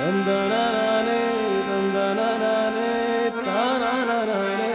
తందననానే, తందననానే, తానననానే.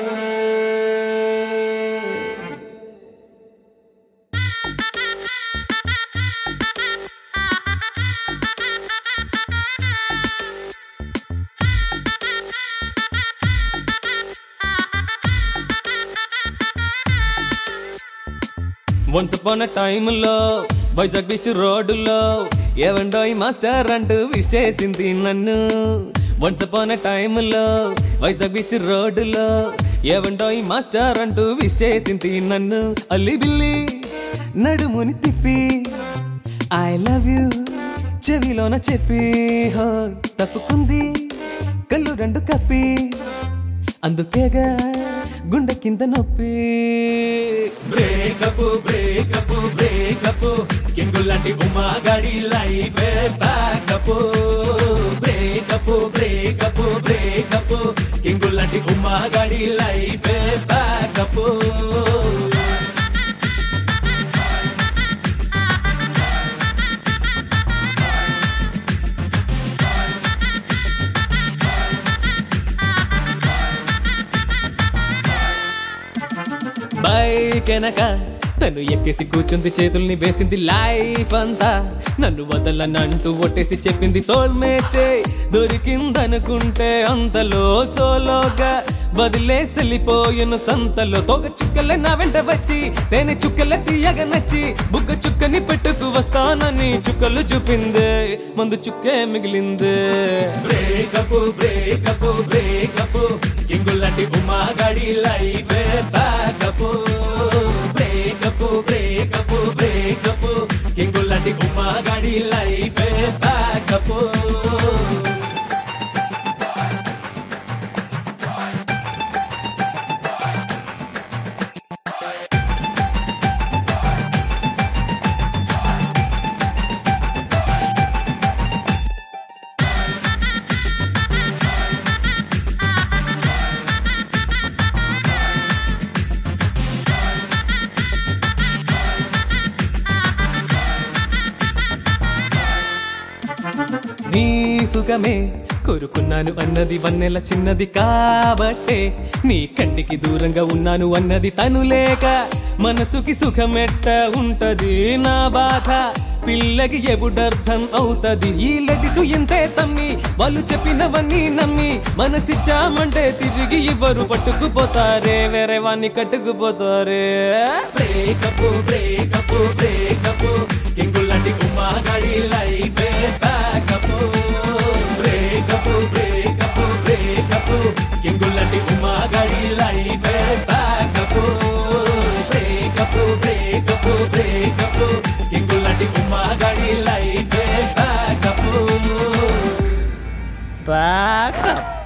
Once upon టైంలో Vizag beach రోడ్డులో ఏవండోయ్ master అంటూ విష్ చేసింది నన్ను వన్స్ అపాన్ టైంలో వైజాగ్ బీచ్ రోడ్డులో ఏవండోయ్ మాస్టర్ అంటూ విష్ చేసింది నన్ను అల్లి బిల్లి నడుముని తిప్పి ఐ లవ్ యూ చెవిలోన చెప్పి హో, తప్పుకుంది కళ్ళు రెండు కప్పి అందుకేగా గుండె కింద నొప్పి బ్రేకప్ బ్రేకప్ బ్రేకప్ కింగు లాంటి ఉమా గాడి life backup breakup breakup breakup king లాంటి ఉమా గాడి లైఫ్ బ్యాకప్ బైక్ వెనక తను ఎక్కేసి కూర్చుంది చేతుల్ని వేసింది లైఫ్ అంతా నన్ను వదలనంటూ ఒట్టేసి చెప్పింది సోల్మేటే దొరికిందనుకుంటే అంతలో సోలోగా వదిలేసి వెళ్ళిపోయిన సంతలో తోక చుక్కలే నా వెంట వచ్చి తేనె చుక్కలే తీయగా నచ్చి బుగ్గ చుక్కని పెట్టుకు వస్తానని చుక్కలు చూపిందే మందు చుక్కే మిగిలిందే బ్రేకప్ బ్రేకప్ బ్రేకప్ కింగు లాంటి ఉమా గాడి life backup breakup breakup breakup king లాంటి ఉమా గాడి లైఫ్ బ్యాకప్ నీ సుఖమే కోరుకున్నాను అన్నది వన్నెల చిన్నది కాబట్టే నీ కంటికి దూరంగా ఉన్నాను అన్నది తను లేక మనసుకి సుఖమెట్ట ఉంటది నా బాధ పిల్లకి ఎబుడర్థం అవుతది ఈ లడిసు ఎంతే తమ్మి వాళ్ళు చెప్పినవన్నీ నమ్మి మనసిచ్చామంటే తిరిగి ఇవ్వరు పట్టుకుపోతారే వేరే వాణ్ణి కట్టుకుపోతారే బ్రేకప్ బ్రేకప్ బ్రేకప్ కింగు లాంటి ఉమా గాడి life backup breakup breakup breakup king లాంటి ఉమా గాడి life backup breakup breakup breakup king లాంటి ఉమా గాడి లైఫ్ బ్యాకప్ బ్యాకప్